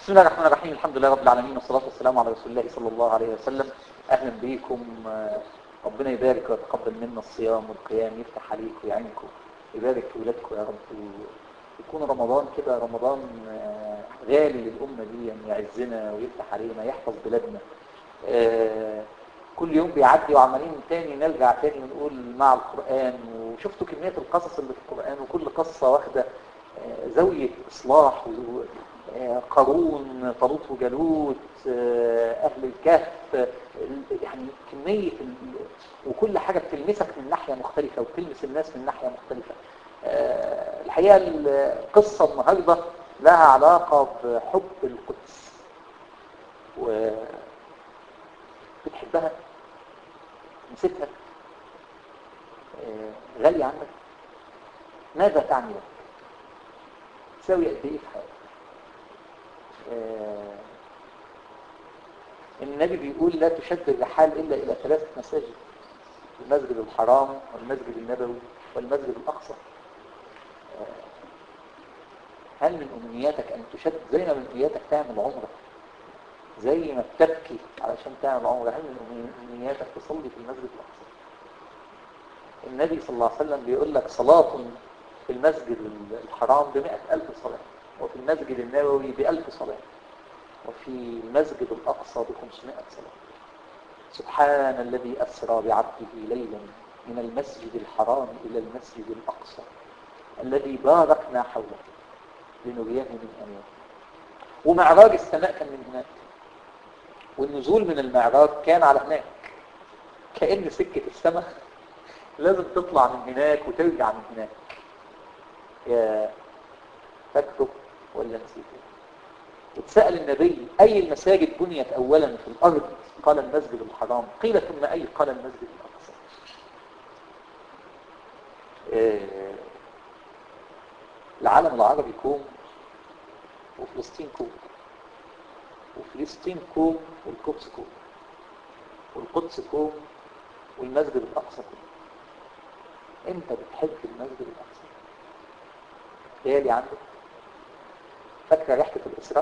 بسم الله الرحمن الرحيم الحمد لله رب العالمين والصلاة والسلام على رسول الله صلى الله عليه وسلم أهلا بكم آه، ربنا يبارك ويتقبل منا الصيام والقيام يفتح عليكم ويعينكم يبارك في ولادكم يا رب يكون رمضان كده رمضان آه، غالي للأمة دي يعني يعزنا ويفتح علينا يحفظ بلادنا آه، كل يوم بيعدي وعمالين تاني نرجع تاني ونقول مع القرآن وشفتوا كمية القصص اللي في القرآن وكل قصة واخدة آه، زاوية إصلاح و- آه، قارون طالوت وجالوت آه، أهل الكهف آه، ال- يعني كمية ال- وكل حاجة بتلمسك من ناحية مختلفة وبتلمس الناس من ناحية مختلفة آه، الحقيقة القصة النهاردة لها علاقة بحب القدس و بتحبها نسيتها آه، غالية عندك ماذا تعني لك تساوي قد ايه في حياتك آه، النبي بيقول لا تشد الرحال إلا إلى ثلاثة مساجد المسجد الحرام والمسجد النبوي والمسجد الأقصى آه، هل من أمنياتك أن تشد زي ما من أمنياتك تعمل عمرة زي ما بتبكي علشان تعمل عمرة هل من أمنياتك تصلي في المسجد الأقصى النبي صلى الله عليه وسلم بيقول لك صلاة في المسجد الحرام بمئة ألف صلاة وفي المسجد النبوي بألف صلاة وفي المسجد الأقصى بخمسمائة صلاة سبحان الذي أسرى بعبده ليلا من المسجد الحرام إلى المسجد الأقصى الذي باركنا حوله لنريه من أمامه ومعراج السماء كان من هناك والنزول من المعراج كان على هناك كأن سكة السماء لازم تطلع من هناك وترجع من هناك يا فاكره ولا نسيته وتسأل النبي أي المساجد بنيت أولا في الأرض قال المسجد الحرام قيل ثم أي قال المسجد الأقصى آه، العالم العربي كوم وفلسطين كوم وفلسطين كوم والقدس كوم والقدس كوم والمسجد الأقصى كوم انت بتحب المسجد الأقصى غالي عندك فاكرة رحلة الإسراء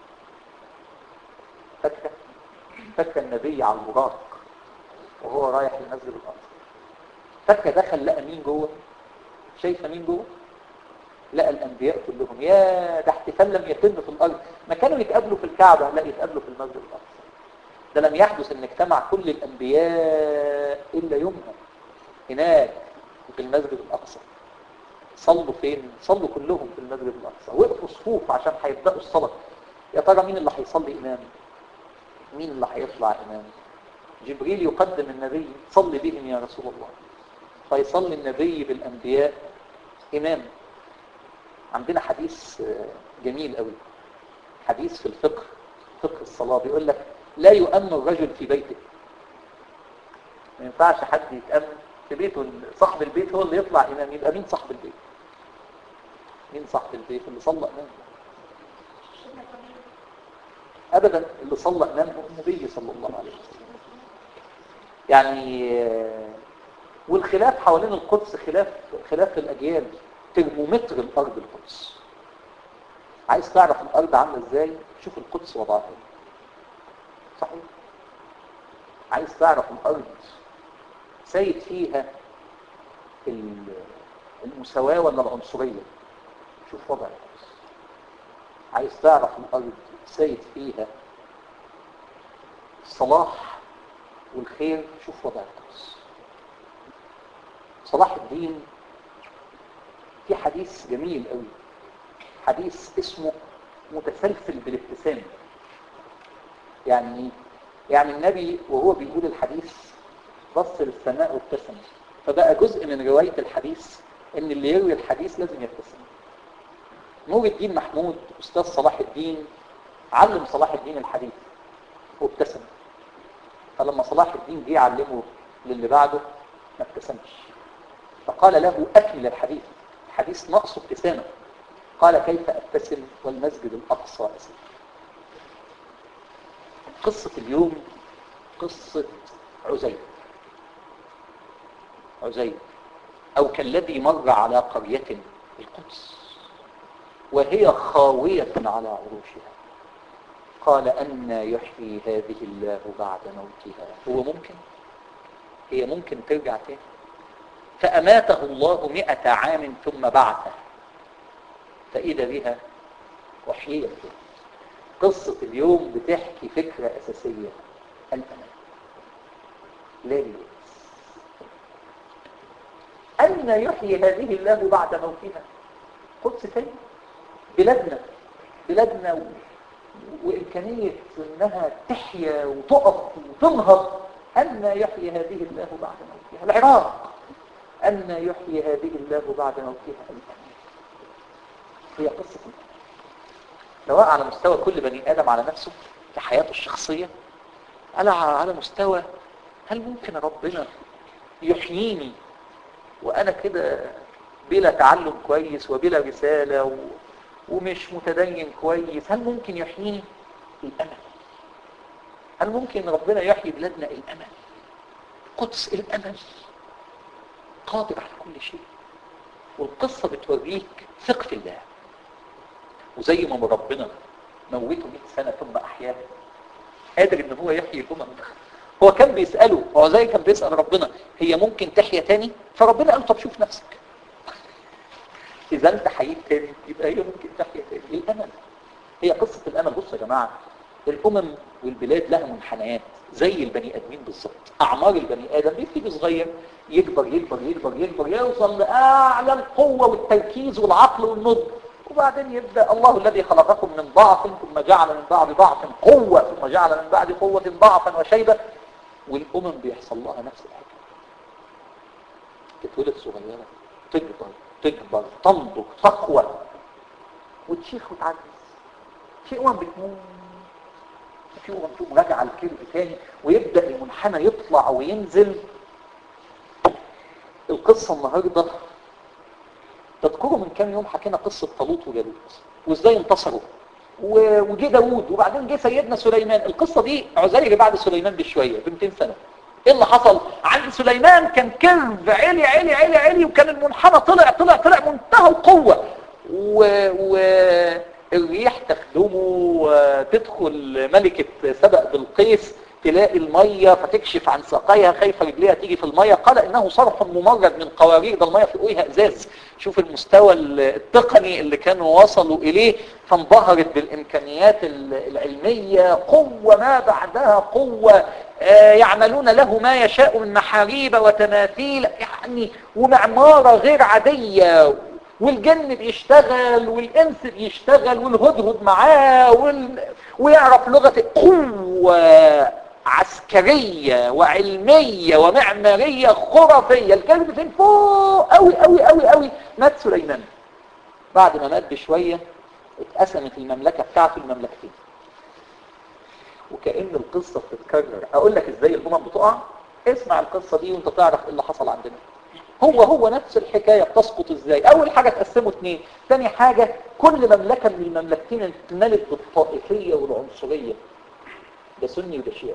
فاكرة فاكرة النبي على البراق وهو رايح المسجد الأقصى فاكرة دخل لقى مين جوه شايفة مين جوه لقى الأنبياء كلهم يا ده احتفال لم يتم في الأرض ما كانوا يتقابلوا في الكعبة لا يتقابلوا في المسجد الأقصى ده لم يحدث ان اجتمع كل الأنبياء إلا يومها هناك في المسجد الأقصى صلوا فين؟ صلوا كلهم في المسجد الأقصى وقفوا صفوف عشان هيبدأوا الصلاة يا ترى مين اللي هيصلي إمام؟ مين اللي هيطلع إمام؟ جبريل يقدم النبي صلي بهم يا رسول الله فيصلي النبي بالأنبياء إمام عندنا حديث آه، جميل قوي حديث في الفقه فقه الصلاة بيقول لك لا يؤمن الرجل في بيته ما ينفعش حد يتأمن في بيته صاحب البيت هو اللي يطلع إمام يبقى مين صاحب البيت مين صاحب البيت اللي صلى إمام أبدا اللي صلى إمام هو النبي صلى الله عليه وسلم يعني آه، والخلاف حوالين القدس خلاف خلاف الأجيال ترمومتر الأرض القدس عايز تعرف الأرض عاملة إزاي شوف القدس وضعها إيه. صحيح عايز تعرف الأرض سيد فيها ال- المساواة ولا العنصرية شوف وضع القدس عايز تعرف الأرض سيد فيها الصلاح والخير شوف وضع القدس صلاح الدين في حديث جميل قوي حديث اسمه متسلسل بالابتسام يعني إيه؟ يعني النبي وهو بيقول الحديث بص للسماء وابتسم فبقى جزء من رواية الحديث ان اللي يروي الحديث لازم يبتسم نور الدين محمود استاذ صلاح الدين علم صلاح الدين الحديث وابتسم فلما صلاح الدين جه يعلمه للي بعده ما ابتسمش فقال له اكمل الحديث الحديث ناقصه ابتسامه قال كيف ابتسم والمسجد الاقصى اسير قصة اليوم قصة عزيز عزيز أو كالذي مر على قرية القدس وهي خاوية على عروشها قال أن يحيي هذه الله بعد موتها هو ممكن هي ممكن ترجع تاني فأماته الله مئة عام ثم بعثه فإذا بها أحييت قصة اليوم بتحكي فكرة أساسية الأمان لا اليأس أن يحيي هذه الله بعد موتها قدس تاني بلادنا بلادنا و... وإمكانية أنها تحيا وتقف وتنهض أن يحيي هذه الله بعد موتها العراق أن يحيي هذه الله بعد موتها الأمان هي قصة سواء على مستوى كل بني آدم على نفسه في حياته الشخصية على على مستوى هل ممكن ربنا يحييني وأنا كده بلا تعلم كويس وبلا رسالة و... ومش متدين كويس هل ممكن يحييني الأمل هل ممكن ربنا يحيي بلادنا الأمل قدس الأمل قادر على كل شيء والقصة بتوريك ثق في الله وزي ما ربنا موته 100 سنة ثم أحياه قادر ان هو يحيي الأمم هو كان بيسأله هو زي كان بيسأل ربنا هي ممكن تحيا تاني فربنا قال طب شوف نفسك إذا أنت حييت تاني يبقى هي ممكن تحيا تاني الأمل هي قصة الأمل بصوا يا جماعة الأمم والبلاد لها منحنيات زي البني آدمين بالظبط أعمار البني آدم بيبتدي صغير يكبر يكبر يكبر يكبر يوصل لأعلى القوة والتركيز والعقل والنضج وبعدين يبدأ الله الذي خلقكم من ضعف ثم جعل من بعد ضعف قوة ثم جعل من بعد قوة ضعفا وشيبة والأمم بيحصل لها نفس الحكاية تتولد صغيرة تكبر تكبر تنضج تقوى وتشيخ وتعجز في أمم بتموت في أمم تقوم راجعة الكلب تاني ويبدأ المنحنى يطلع وينزل القصة النهاردة تذكروا من كام يوم حكينا قصة طالوت وجالوت وازاي انتصروا وجي داوود وبعدين جه سيدنا سليمان القصة دي عزير بعد سليمان بشوية ب 200 سنة ايه اللي حصل عند سليمان كان كيرف عالي عالي عالي عالي وكان المنحنى طلع طلع طلع منتهى القوة و... و... الريح تخدمه تدخل ملكة سبأ بالقيس تلاقي المية فتكشف عن ساقيها خايفة رجليها تيجي في المية قال انه صرح ممرد من قوارير ده المية في قويها ازاز شوف المستوى التقني اللي كانوا وصلوا اليه فانبهرت بالامكانيات العلمية قوة ما بعدها قوة يعملون له ما يشاء من محاريب وتماثيل يعني ومعمارة غير عادية والجن بيشتغل والانس بيشتغل والهدهد معاه وال... ويعرف لغة قوة عسكرية وعلمية ومعمارية خرافية الكلب فين فوق قوي قوي قوي قوي مات سليمان بعد ما مات بشوية اتقسمت المملكة بتاعته المملكتين وكأن القصة بتتكرر اقول لك ازاي الامم بتقع اسمع القصة دي وانت تعرف ايه اللي حصل عندنا هو هو نفس الحكاية بتسقط ازاي اول حاجة تقسموا اثنين ثاني حاجة كل مملكة من المملكتين اتملت بالطائفية والعنصرية ده سني وده شيعي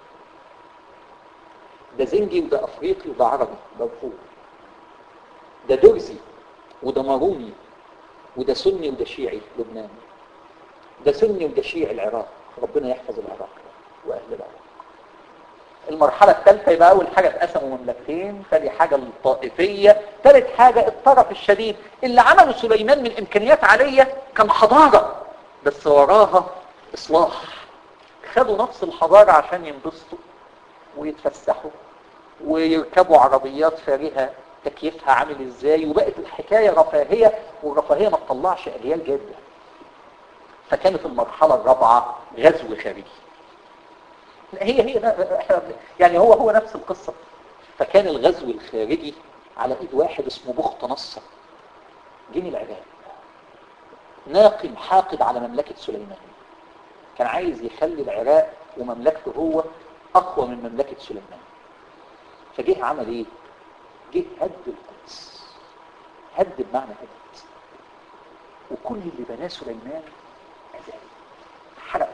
ده زنجي وده افريقي وده عربي ده رفوع ده درزي وده ماروني وده سني وده شيعي لبنان ده سني وده شيعي العراق ربنا يحفظ العراق واهل العراق المرحلة الثالثة يبقى أول حاجة اتقسموا مملكتين ثاني حاجة الطائفية ثالث حاجة الطرف الشديد اللي عمله سليمان من إمكانيات عالية كان حضارة بس وراها إصلاح خدوا نفس الحضارة عشان ينبسطوا ويتفسحوا ويركبوا عربيات فارهة تكييفها عامل ازاي وبقت الحكاية رفاهية والرفاهية ما تطلعش أجيال جادة فكانت المرحلة الرابعة غزو خارجي هي هي يعني هو هو نفس القصة فكان الغزو الخارجي على ايد واحد اسمه بخت نصر جه العراق ناقم حاقد على مملكة سليمان كان عايز يخلي العراق ومملكته هو اقوى من مملكة سليمان فجه عمل ايه جه هد القدس هد بمعنى هد وكل اللي بناه سليمان أزال حرق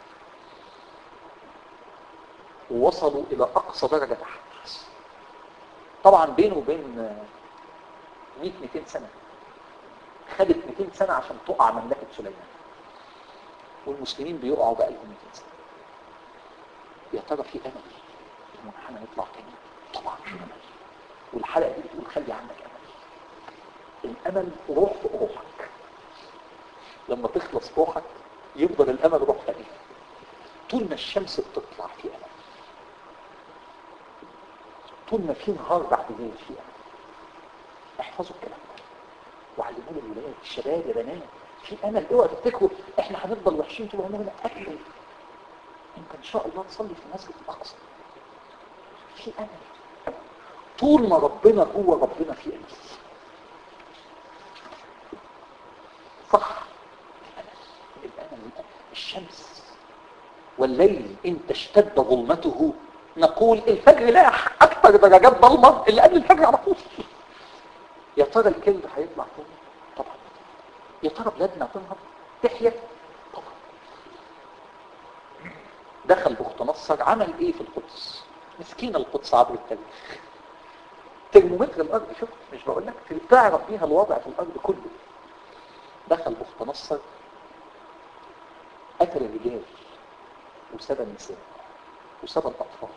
ووصلوا إلى أقصى درجة تحت طبعا بينه وبين 100 200 سنة خدت 200 سنة عشان تقع مملكة سليمان والمسلمين بيقعوا بقى لهم 200 سنة يا ترى في امل المنحنى يطلع تاني طبعا في امل والحلقة دي بتقول خلي عندك امل الامل روح في روحك لما تخلص روحك يفضل الامل روح تاني طول ما الشمس بتطلع في امل طول ما في نهار بعد ليل في امل احفظوا الكلام ده وعلموه للولاد الشباب يا بنات في امل اوعى تفتكروا احنا هنفضل وحشين طول عمرنا اكل انت ان شاء الله تصلي في المسجد الاقصى في امل طول ما ربنا هو ربنا في امل صح الامل الشمس والليل ان تشتد ظلمته نقول الفجر لاح اكثر درجات ظلمه اللي قبل الفجر على طول يا ترى الكلب هيطلع تاني طبعا يا ترى بلادنا تنهض تحيا طبعا دخل بخت نصر عمل ايه في القدس مسكين القدس عبر التاريخ ترمومتر الارض شوف مش بقول لك تعرف بيها الوضع في الارض كله دخل بخت نصر قتل الرجال وسبى النساء وسبى الاطفال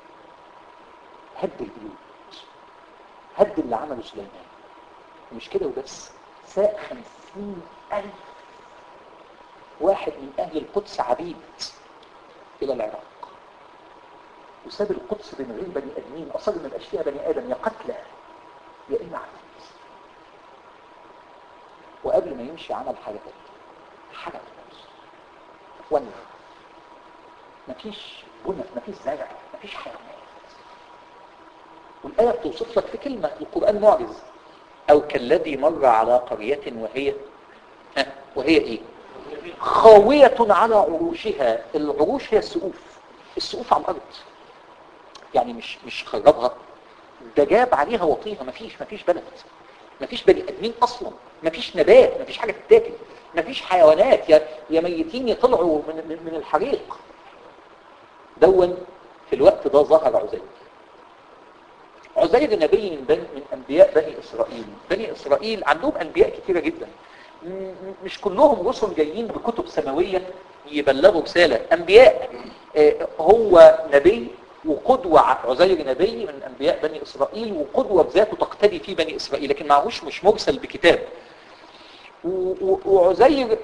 هد البيوت هد اللي عمله سليمان مش كده وبس ساق خمسين ألف واحد من أهل القدس عبيد إلى العراق وساب القدس بين غير بني آدمين أصلا ما يبقاش فيها بني آدم يا قتلى يا إما عبيد وقبل ما يمشي عمل حاجة تانية حاجة تانية ولع مفيش بنى مفيش زرع مفيش حيوانات والآية بتوصف لك في كلمة القرآن معجز أو كالذي مر على قرية وهي ها وهي إيه خاوية على عروشها العروش هي السقوف السقوف على الأرض يعني مش مش خربها ده جاب عليها وطيها مفيش مفيش بلد مفيش بني ادمين اصلا مفيش نبات مفيش حاجه تتاكل مفيش حيوانات يا يا ميتين يطلعوا من من, من الحريق دون في الوقت ده ظهر عزيز عزير نبي من, بني من انبياء بني اسرائيل بني اسرائيل عندهم انبياء كثيره جدا مش كلهم رسل جايين بكتب سماويه يبلغوا رساله انبياء هو نبي وقدوة عزير نبي من أنبياء بني إسرائيل وقدوة بذاته تقتدي في بني إسرائيل لكن معهوش مش مرسل بكتاب وعزير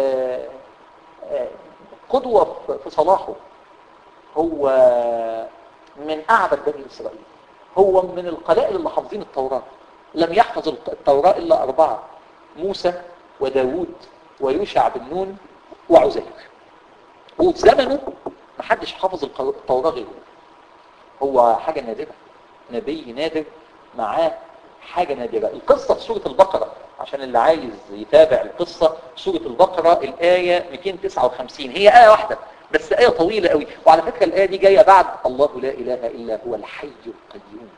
قدوة في صلاحه هو من أعبد بني إسرائيل هو من القلائل اللي حافظين التوراة لم يحفظ التوراة إلا أربعة موسى وداود ويوشع بن نون وعزير وفي زمنه محدش حافظ التوراة غيره هو حاجة نادرة نبي نادر معاه حاجة نادرة القصة في سورة البقرة عشان اللي عايز يتابع القصة سورة البقرة الآية 259 هي آية واحدة بس آية طويلة قوي وعلى فكرة الآية دي جاية بعد الله لا إله إلا هو الحي القيوم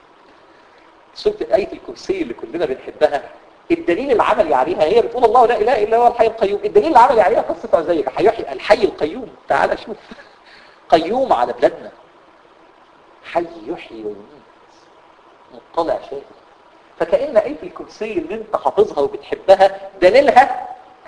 سورة آية الكرسي اللي كلنا بنحبها الدليل العملي عليها هي بتقول الله لا إله إلا هو الحي القيوم الدليل العملي عليها قصة عزير هيحيي الحي القيوم تعال شوف قيوم على بلادنا حي يحيي ويميت مطلع شايف فكأن آية الكرسي اللي انت حافظها وبتحبها دليلها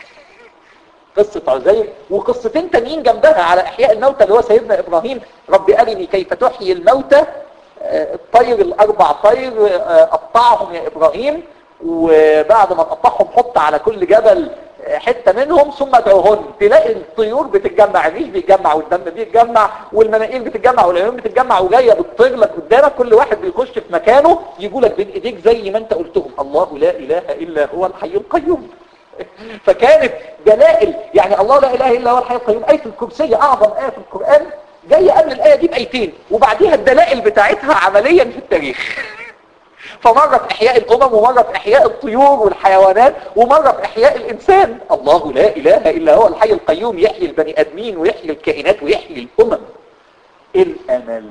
قصة عزير وقصتين تانيين جنبها على إحياء الموتى اللي هو سيدنا إبراهيم رب أرني كيف تحيي الموتى الطير الأربع طير قطعهم يا إبراهيم وبعد ما تقطعهم حط على كل جبل حتة منهم ثم ادعوهن تلاقي الطيور بتتجمع الريش بيتجمع والدم بيتجمع والمناقير بتتجمع والعيون بتتجمع وجايه بتطير لك قدامك كل واحد بيخش في مكانه يجوا لك بين ايديك زي ما انت قلتهم الله لا اله الا هو الحي القيوم فكانت دلائل يعني الله لا اله الا هو الحي القيوم ايه الكرسي اعظم ايه في القران جايه قبل الايه دي بايتين وبعديها الدلائل بتاعتها عمليا في التاريخ فمرة في إحياء الأمم ومرة في إحياء الطيور والحيوانات ومرة في إحياء الإنسان الله لا إله إلا هو الحي القيوم يحيي البني آدمين ويحيي الكائنات ويحيي الأمم الأمل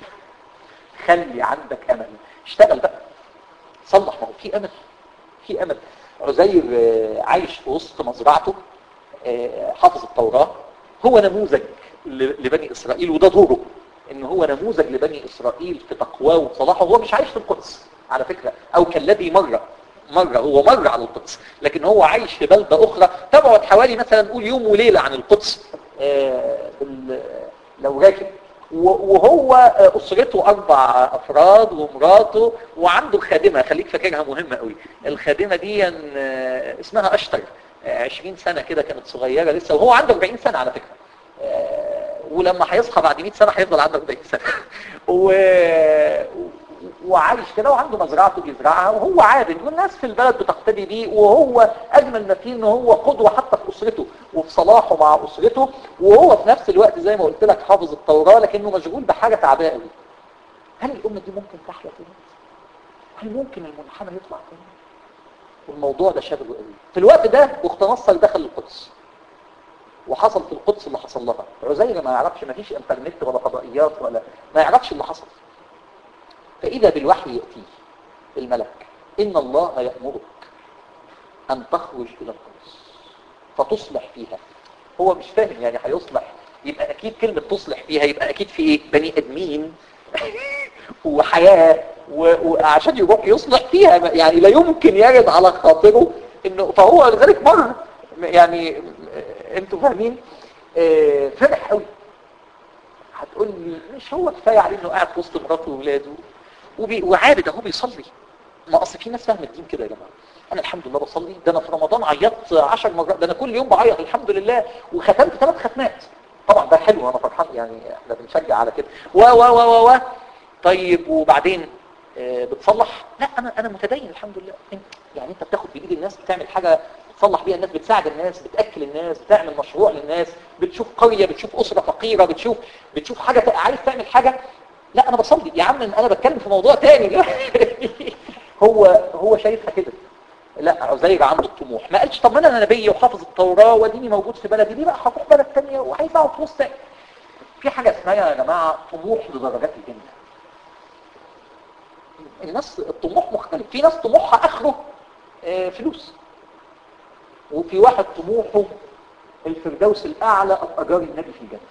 خلي عندك أمل اشتغل بقى صلح ما هو في أمل في أمل عزير عايش في وسط مزرعته حافظ التوراة هو نموذج لبني إسرائيل وده دوره ان هو نموذج لبني اسرائيل في تقواه وصلاحه هو مش عايش في القدس على فكرة او كالذي مر مرة هو مر على القدس لكن هو عايش في بلدة أخرى تبعد حوالي مثلا نقول يوم وليلة عن القدس آه، بال- لو راكب و- وهو آه، أسرته أربع أفراد ومراته وعنده خادمة خليك فاكرها مهمة قوي الخادمة دي آه، اسمها أشتر آه، 20 سنة كده كانت صغيرة لسه وهو عنده 40 سنة على فكرة آه، ولما هيصحى بعد 100 سنة هيفضل عنده 40 سنة و... وعايش كده وعنده مزرعته بيزرعها وهو عابد والناس في البلد بتقتدي بيه وهو اجمل ما فيه ان هو قدوه حتى في اسرته وفي صلاحه مع اسرته وهو في نفس الوقت زي ما قلت لك حافظ التوراه لكنه مشغول بحاجه تعباه قوي هل الامه دي ممكن تحيا تاني؟ هل ممكن المنحنى يطلع تاني؟ والموضوع ده شغله قوي في الوقت ده بخت نصر دخل القدس وحصل في القدس اللي حصل لها عزير ما يعرفش ما فيش انترنت ولا فضائيات ولا ما يعرفش اللي حصل فإذا بالوحي يأتيه الملك إن الله يأمرك أن تخرج إلى القدس فتصلح فيها هو مش فاهم يعني هيصلح يبقى أكيد كلمة تصلح فيها يبقى أكيد في إيه بني أدمين وحياة و- وعشان يروح يصلح فيها يعني لا يمكن يرد على خاطره إنه فهو لذلك مر يعني انتوا فاهمين آه، فرح قوي هتقول لي مش هو كفايه عليه انه قاعد في وسط مراته واولاده وبي... وعابد اهو بيصلي ما اصل في ناس فاهمه الدين كده يا جماعه انا الحمد لله بصلي ده انا في رمضان عيطت 10 مرات ده انا كل يوم بعيط الحمد لله وختمت ثلاث ختمات طبعا ده حلو انا فرحان يعني احنا بنشجع على كده و و و و و طيب وبعدين آه، بتصلح لا انا انا متدين الحمد لله انت يعني انت بتاخد بايد الناس بتعمل حاجه تصلح بيها الناس بتساعد الناس بتاكل الناس بتعمل مشروع للناس بتشوف قريه بتشوف اسره فقيره بتشوف بتشوف حاجه عايز تعمل حاجه لا انا بصلي يا عم انا بتكلم في موضوع تاني هو هو شايفها كده لا عزير عنده الطموح ما قالش طب ما انا نبي وحافظ التوراه واديني موجود في بلدي ليه بقى هروح بلد ثانيه وعايز اقعد في وسط في حاجه اسمها يا جماعه طموح لدرجات الجنه الناس الطموح مختلف في ناس طموحها اخره آه، فلوس وفي واحد طموحه الفردوس الاعلى ابقى جاري النبي في الجنه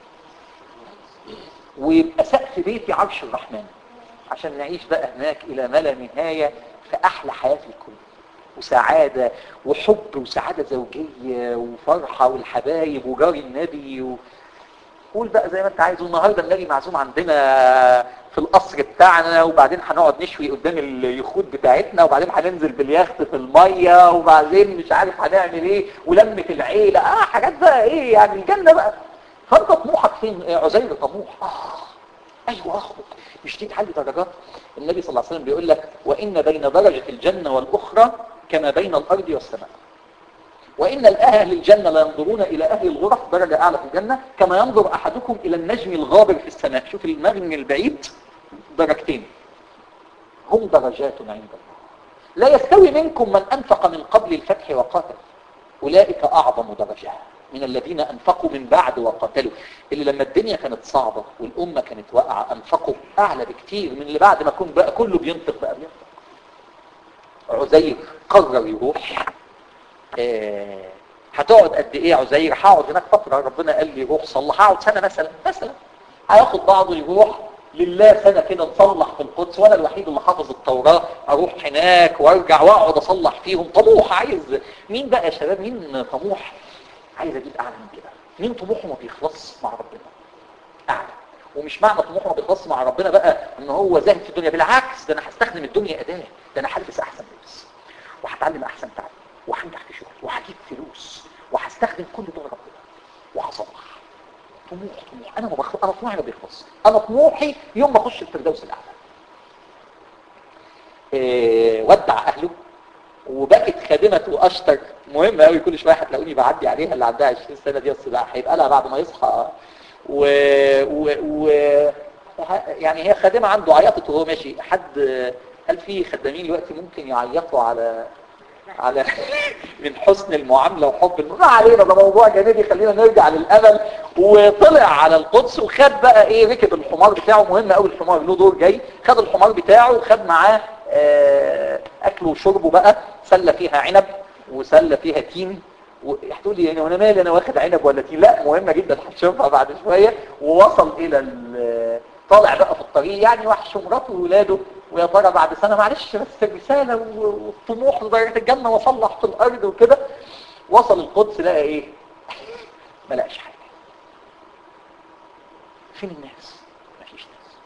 ويبقى سقف بيتي عرش الرحمن عشان نعيش بقى هناك الى ما لا نهايه في احلى حياه في الكون وسعاده وحب وسعاده زوجيه وفرحه والحبايب وجاري النبي و... قول بقى زي ما انت عايز والنهارده النبي معزوم عندنا في القصر بتاعنا وبعدين هنقعد نشوي قدام اليخوت بتاعتنا وبعدين هننزل باليخت في الميه وبعدين مش عارف هنعمل ايه ولمه العيله اه حاجات بقى ايه يعني الجنه بقى فانت طموحك فين إيه عزير طموح اه ايوه اخرج مش دي تعلي درجات النبي صلى الله عليه وسلم بيقول لك وان بين درجه الجنه والاخرى كما بين الارض والسماء وإن الأهل الجنة لا ينظرون إلى أهل الغرف درجة أعلى في الجنة كما ينظر أحدكم إلى النجم الغابر في السماء شوف النجم البعيد درجتين هم درجات عند الله لا يستوي منكم من أنفق من قبل الفتح وقاتل أولئك أعظم درجة من الذين أنفقوا من بعد وقاتلوا اللي لما الدنيا كانت صعبة والأمة كانت واقعة أنفقوا أعلى بكتير من اللي بعد ما كون بقى كله بينفق بقى بينفق عزير قرر يروح آه، هتقعد قد ايه يا عزير هقعد هناك فتره ربنا قال لي روح صلح هقعد سنه مثلا مثلا هياخد بعضه يروح لله سنه كده نصلح في القدس وانا الوحيد اللي حافظ التوراه اروح هناك وارجع واقعد اصلح فيهم طموح عايز مين بقى يا شباب مين طموح عايز اجيب اعلى من كده مين طموحه ما بيخلص مع ربنا اعلى ومش معنى طموحه ما بيخلص مع ربنا بقى ان هو زاهد في الدنيا بالعكس ده انا هستخدم الدنيا اداه ده انا هلبس احسن لبس وهتعلم احسن تعليم وهنجح في شغل وهجيب فلوس وهستخدم كل دول ربنا وهصلح طموح طموح انا ما بخ... انا طموحي ما بيخلص انا طموحي يوم ما اخش الفردوس الاعلى إيه ودع اهله وبقت خادمته اشطر مهم قوي كل شويه هتلاقوني بعدي عليها اللي عندها 20 سنه دي اصل بقى هيبقى لها بعد ما يصحى و, و... و... يعني هي خادمه عنده عيطت وهو ماشي حد هل في خدامين دلوقتي ممكن يعيطوا على على من حسن المعاملة وحب الم... ما علينا ده موضوع جانبي خلينا نرجع للأمل وطلع على القدس وخد بقى ايه ركب الحمار بتاعه مهم قوي الحمار له دور جاي خد الحمار بتاعه وخد معاه آه اكله وشربه بقى سلة فيها عنب وسلة فيها تين هتقول لي يعني وانا مالي انا واخد عنب ولا تين لا مهمة جدا هتشوفها بعد شوية ووصل الى طالع بقى في الطريق يعني وحش مراته وولاده ويا ترى بعد سنة معلش بس الرسالة والطموح لدرجة الجنة وصلح في الأرض وكده وصل القدس لقى إيه؟ ما لقاش حاجة فين الناس؟ مفيش ناس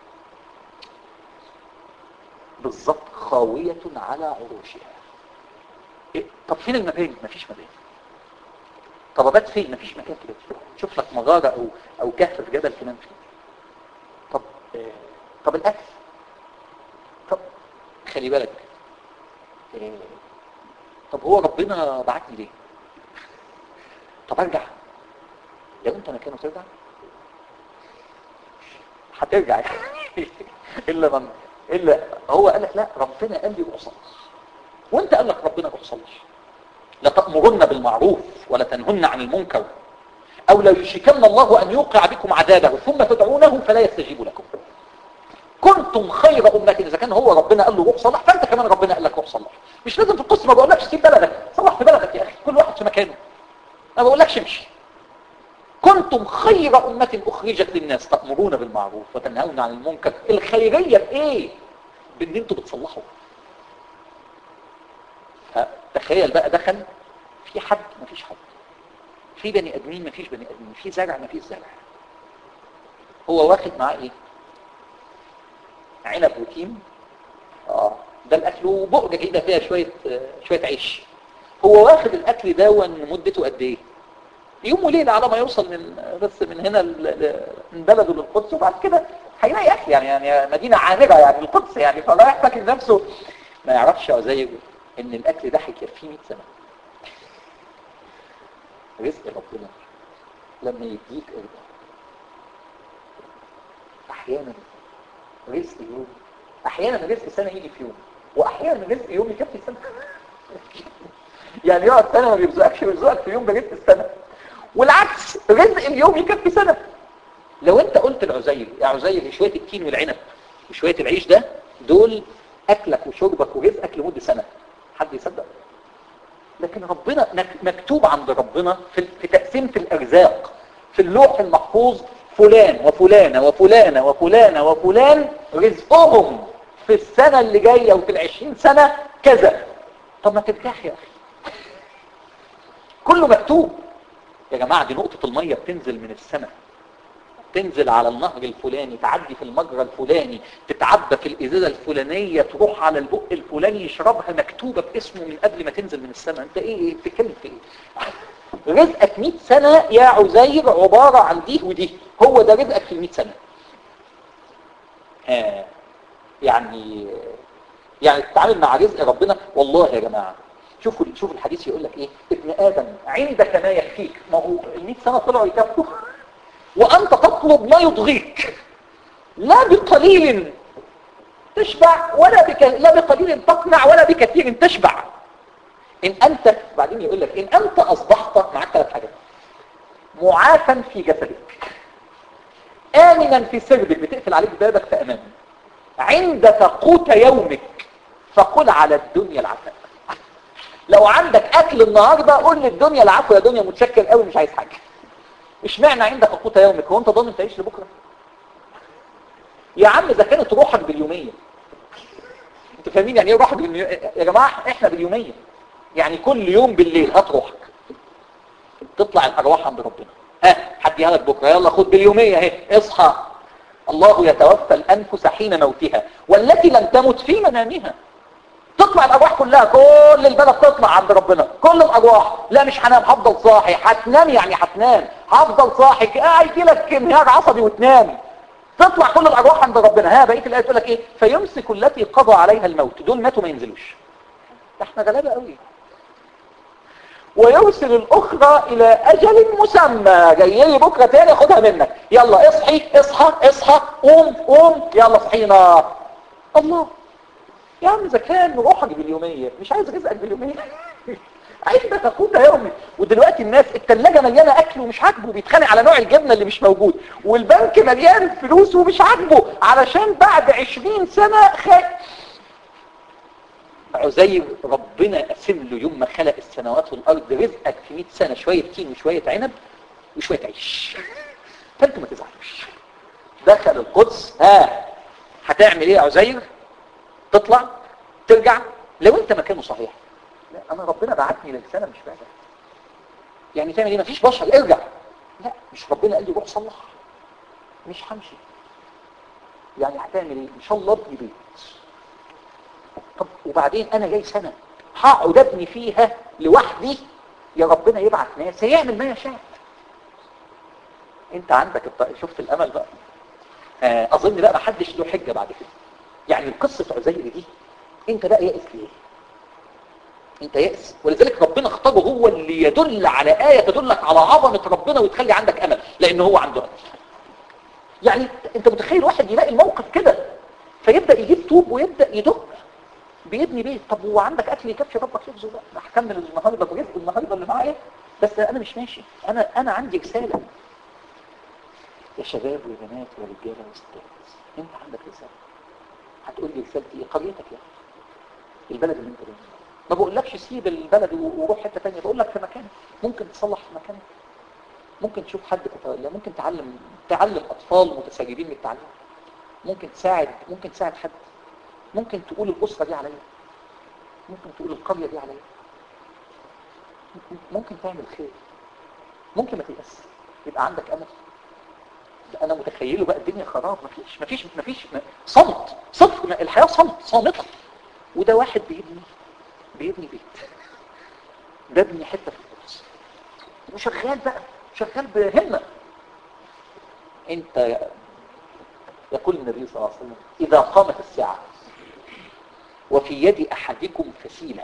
بالظبط خاوية على عروشها إيه؟ طب فين المباني؟ مفيش مباني طب ابات فين؟ مفيش مكان كده شوف لك مغارة أو أو كهف في جبل تنام فيه طب آه طب الأكل طب خلي بالك آه طب هو ربنا بعتني ليه؟ طب ارجع لو انت مكانه ترجع هترجع يعني الا من الا هو قال لك لا ربنا قال لي روح صلح وانت قال لك ربنا روح صلح لا تأمرن بالمعروف ولا تنهن عن المنكر او لا يشركن الله ان يوقع بكم عذابه ثم تدعونه فلا يستجيب لكم كنتم خير أمة إذا كان هو ربنا قال له روح صلح فأنت كمان ربنا قال لك روح صلح مش لازم في القصة ما بقولكش سيب بلدك صلح في بلدك يا أخي كل واحد في مكانه ما بقولكش امشي كنتم خير أمة أخرجت للناس تأمرون بالمعروف وتنهون عن المنكر الخيرية بإيه؟ بإن أنتوا بتصلحوا تخيل بقى دخل في حد ما فيش حد في بني ادمين ما فيش بني ادمين في زرع ما فيش زرع هو واخد معاه ايه عنب وتيم اه ده الاكل وبقجه كده فيها شويه آه شويه عيش هو واخد الاكل ده مدته قد ايه يوم وليله على ما يوصل من بس من هنا من بلده للقدس وبعد كده هيلاقي اكل يعني يعني مدينه عامره يعني القدس يعني فرايح فاكر نفسه ما يعرفش زي ان الاكل ده هيكفيه 100 سنه رزق ربنا لما يديك ارضى احيانا رزق يوم احيانا رزق سنه يجي في يوم واحيانا رزق يوم يكفي سنه يعني يقعد سنه ما بيرزقكش ويرزقك في يوم برزق السنه والعكس رزق اليوم يكفي سنه لو انت قلت لعزير يا عزير شويه التين والعنب وشويه العيش ده دول اكلك وشربك ورزقك لمده سنه حد يصدق لكن ربنا مكتوب عند ربنا في, في تقسيمة الأرزاق في اللوح المحفوظ فلان وفلانة وفلانة وفلانة وفلان رزقهم في السنة اللي جاية وفي العشرين سنة كذا طب ما ترتاح يا أخي كله مكتوب يا جماعة دي نقطة المية بتنزل من السماء تنزل على النهر الفلاني تعدي في المجرى الفلاني تتعبى في الإزازة الفلانية تروح على البق الفلاني يشربها مكتوبة باسمه من قبل ما تنزل من السماء انت ايه ايه بتتكلم في ايه رزقك 100 سنة يا عزير عبارة عن دي ودي هو ده رزقك في 100 سنة آه يعني يعني تتعامل مع رزق ربنا والله يا جماعة شوفوا شوفوا الحديث يقول لك ايه ابن ادم عندك ما يكفيك ما هو ال 100 سنة طلعوا يكفوا وأنت تطلب ما يضغيك لا بقليل تشبع ولا بك... لا بقليل تقنع ولا بكثير تشبع إن أنت بعدين يقول لك إن أنت أصبحت معك ثلاث حاجات معافا في جسدك آمنا في سربك بتقفل عليك بابك في أمان عندك قوت يومك فقل على الدنيا العفاء لو عندك أكل النهاردة قول للدنيا العفو يا دنيا متشكر قوي مش عايز حاجة اشمعنى عندك قوت يومك هو انت ضامن تعيش لبكره يا عم اذا كانت روحك باليوميه انتوا فاهمين يعني ايه روحك باليوميه يا جماعه احنا باليوميه يعني كل يوم بالليل هات روحك تطلع الارواح عند ربنا ها هديها لك بكره يلا خد باليوميه اهي اصحى الله يتوفى الانفس حين موتها والتي لم تمت في منامها تطلع الارواح كلها كل البلد تطلع عند ربنا كل الارواح لا مش هنام هفضل صاحي هتنام يعني هتنام هفضل صاحي اه يجي لك انهيار عصبي وتنام تطلع كل الارواح عند ربنا ها بقيه الايه تقول لك ايه فيمسك التي قضى عليها الموت دول ماتوا ما ينزلوش ده احنا غلابه قوي ويرسل الاخرى الى اجل مسمى جاي لي بكره تاني خدها منك يلا اصحي اصحى اصحى قوم قوم يلا صحينا الله يا عم اذا كان روحك باليوميه مش عايز رزقك باليوميه عندك قوت يومي ودلوقتي الناس الثلاجه مليانه اكل ومش عاجبه بيتخانق على نوع الجبنه اللي مش موجود والبنك مليان فلوس ومش عاجبه علشان بعد 20 سنه خ... عزير ربنا قسم له يوم ما خلق السماوات والارض رزقك في 100 سنه شويه تين وشويه عنب وشويه عيش فانتوا ما تزعلوش دخل القدس ها هتعمل ايه يا عزير تطلع ترجع لو انت مكانه صحيح لا انا ربنا بعتني لرساله مش راجع يعني تعمل ايه مفيش بشر ارجع لا مش ربنا قال لي روح صلح مش همشي يعني هتعمل ايه ان شاء الله ابني بيت طب وبعدين انا جاي سنه هقعد ابني فيها لوحدي يا ربنا يبعت ناس هيعمل ما يشاء انت عندك الط- شفت الامل بقى آه، اظن بقى ما حدش له حجه بعد كده يعني قصه عزير دي انت بقى يائس ليه انت يائس ولذلك ربنا اختاره هو اللي يدل على آية تدلك على عظمة ربنا وتخلي عندك أمل لأنه هو عنده أمل يعني انت متخيل واحد يلاقي الموقف كده فيبدأ يجيب طوب ويبدأ يدق بيبني بيت طب هو عندك أكل يكفي ربك يرزق بقى أنا هكمل النهارده برزق النهارده اللي معايا بس أنا مش ماشي أنا أنا عندي رسالة يا شباب ويا بنات ويا رجاله وستات انت عندك رسالة هتقول لي رسالتي ايه قريتك يا أخي. البلد اللي انت فيها ما بقولكش سيب البلد وروح حته ثانيه بقول لك في مكانك ممكن تصلح في مكانك ممكن تشوف حد تتولى ممكن تعلم تعلم اطفال متسربين من التعليم ممكن تساعد ممكن تساعد حد ممكن تقول الاسره دي عليا ممكن تقول القريه دي عليا ممكن تعمل خير ممكن ما تيأس يبقى عندك امل ده انا متخيله بقى الدنيا خراب مفيش مفيش مفيش صمت صفر الحياه صمت صامته وده واحد بيبني بيبني بيت ببني حته في القدس وشغال بقى شغال بهمه انت يقول النبي صلى الله عليه وسلم اذا قامت الساعه وفي يد احدكم فسيله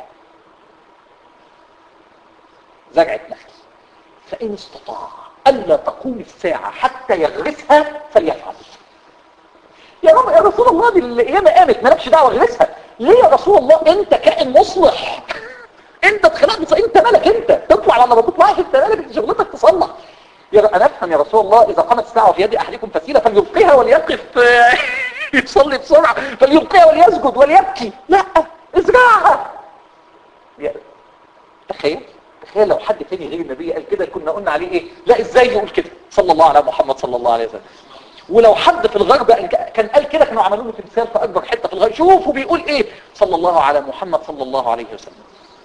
زرعه نخل فان استطاع الا تقوم الساعه حتى يغرسها فليفعل يا رب يا رسول الله دي القيامه قامت مالكش دعوه غرسها ليه يا رسول الله انت كائن مصلح انت اتخلقت انت مالك انت تطلع ولا ما تطلعش انت مالك انت شغلتك تصلح يا انا افهم يا رسول الله اذا قامت الساعه وفي يد احدكم فسيله فليلقيها وليقف يصلي بسرعه فليلقيها وليسجد وليبكي لا ازرعها يا- تخيل تخيل لو حد تاني غير النبي قال كده كنا قلنا عليه ايه لا ازاي يقول كده صلى الله على محمد صلى الله عليه وسلم ولو حد في الغرب كان قال كده كانوا عملوا له تمثال في اكبر حته في الغرب شوفوا بيقول ايه صلى الله على محمد صلى الله عليه وسلم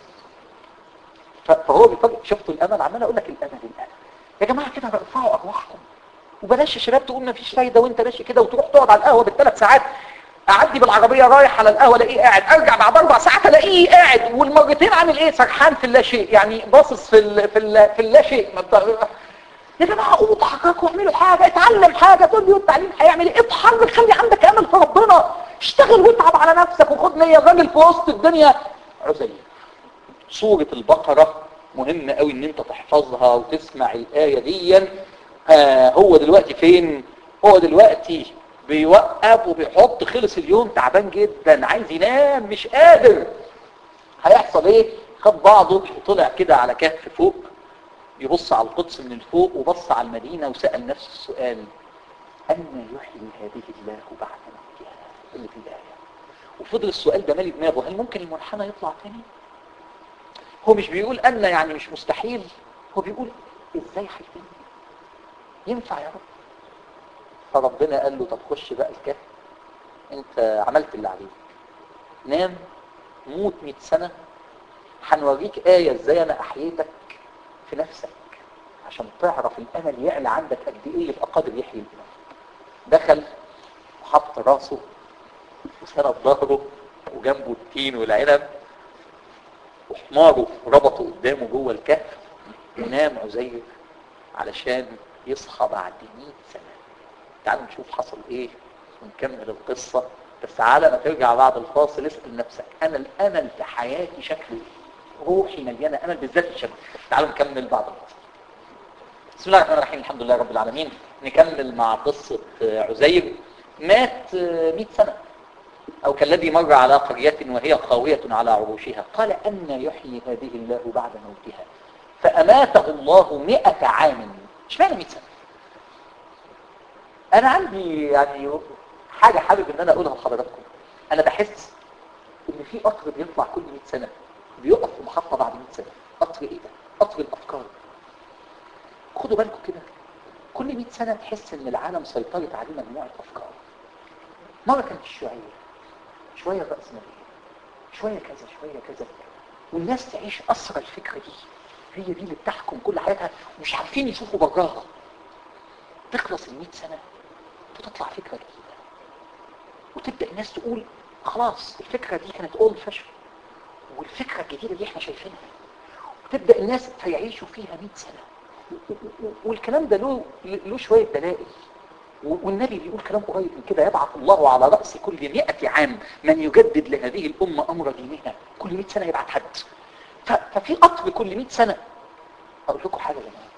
ف- فهو بيفكر شفتوا الامل عمال اقول لك الامل الامل يا جماعه كده ارفعوا ارواحكم وبلاش يا شباب تقول مفيش فايده وانت ماشي كده وتروح تقعد على القهوه بالثلاث ساعات اعدي بالعربيه رايح على القهوه الاقيه قاعد ارجع بعد اربع ساعات الاقيه قاعد والمرتين عامل ايه سرحان في اللا شيء يعني باصص في ال في ال في اللا شيء ما بت- يا جماعه قوموا اتحركوا واعملوا حاجه اتعلم حاجه تقول لي التعليم هيعمل ايه اتحرك خلي عندك امل في ربنا اشتغل واتعب على نفسك وخد نيه الراجل في وسط الدنيا عزيز سورة البقرة مهم قوي ان انت تحفظها وتسمع الآية دي آه هو دلوقتي فين هو دلوقتي بيوقف وبيحط خلص اليوم تعبان جدا عايز ينام مش قادر هيحصل ايه خد بعضه وطلع كده على كهف فوق يبص على القدس من الفوق وبص على المدينة وسأل نفسه السؤال أن يحيي هذه الله بعد موتها اللي في الآية وفضل السؤال ده مالي دماغه هل ممكن المنحنى يطلع تاني هو مش بيقول أن يعني مش مستحيل هو بيقول ازاي هيتم ينفع يا رب فربنا قال له طب خش بقى الكهف انت عملت اللي عليك نام موت 100 سنة هنوريك آية ازاي انا احييتك في نفسك عشان تعرف الامل يعلى عندك قد ايه يبقى قادر يحيي الامل دخل وحط راسه وسند ظهره وجنبه التين والعنب وحماره ربطه قدامه جوه الكهف ونام عزير علشان يصحى بعد 100 سنة تعالوا نشوف حصل ايه ونكمل القصة بس على ما ترجع بعد الفاصل اسأل نفسك انا الامل في حياتي شكله ايه روحي مليانة امل بالذات في الشباب تعالوا نكمل بعد الفاصل بسم الله الرحمن الرحيم الحمد لله رب العالمين نكمل مع قصة عزير مات 100 سنة أو كالذي مر على قرية وهي خاوية على عروشها قال أن يحيي هذه الله بعد موتها فأماته الله مئة عام مش معنى 100 سنة أنا عندي يعني حاجة حابب أن أنا أقولها لحضراتكم أنا بحس إن في قطر بيطلع كل 100 سنة بيقف في محطة بعد 100 سنة قطر إيه ده؟ قطر الأفكار خدوا بالكم كده كل 100 سنة تحس إن العالم سيطرت عليه مجموعة أفكار مرة كانت الشيوعية شوية رأسمالية شوية كذا شوية كذا والناس تعيش أسرى الفكرة دي هي دي اللي بتحكم كل حياتها ومش عارفين يشوفوا براها تخلص ال 100 سنة وتطلع فكرة جديدة وتبدأ الناس تقول خلاص الفكرة دي كانت اول فشل والفكرة الجديدة دي احنا شايفينها وتبدأ الناس فيعيشوا فيها 100 سنة والكلام ده له له شوية دلائل والنبي بيقول كلام قريب من كده يبعث الله على رأس كل مئة عام من يجدد لهذه الأمة أمر دينها كل 100 سنة يبعث حد ففي قطر كل 100 سنة أقول لكم حاجة يا جماعة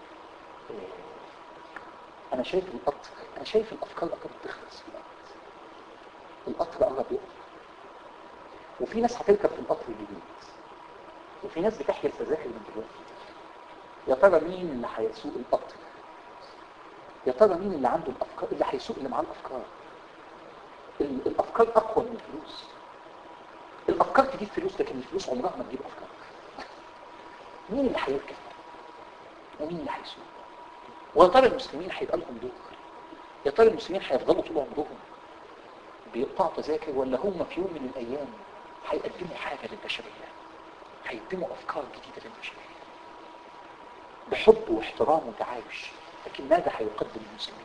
أنا شايف القطر أنا شايف الأفكار قربت تخلص في القطر القطر قرب يقف وفي ناس هتركب في القطر الجديد وفي ناس بتحيا التذاكر من دلوقتي يا ترى مين اللي هيسوق القطر يا ترى مين اللي عنده الافكار اللي هيسوق اللي معاه الافكار الافكار اقوى من الفلوس الافكار تجيب فلوس لكن الفلوس عمرها ما تجيب افكار مين اللي هيركب ومين اللي هيسوق ويا ترى المسلمين هيبقى لهم دور يا ترى المسلمين هيفضلوا طول عمرهم بيقطعوا تذاكر ولا هم في يوم من الايام هيقدموا حاجه للبشريه هيقدموا افكار جديده للبشريه بحب واحترام وتعايش لكن ماذا هيقدم المسلمين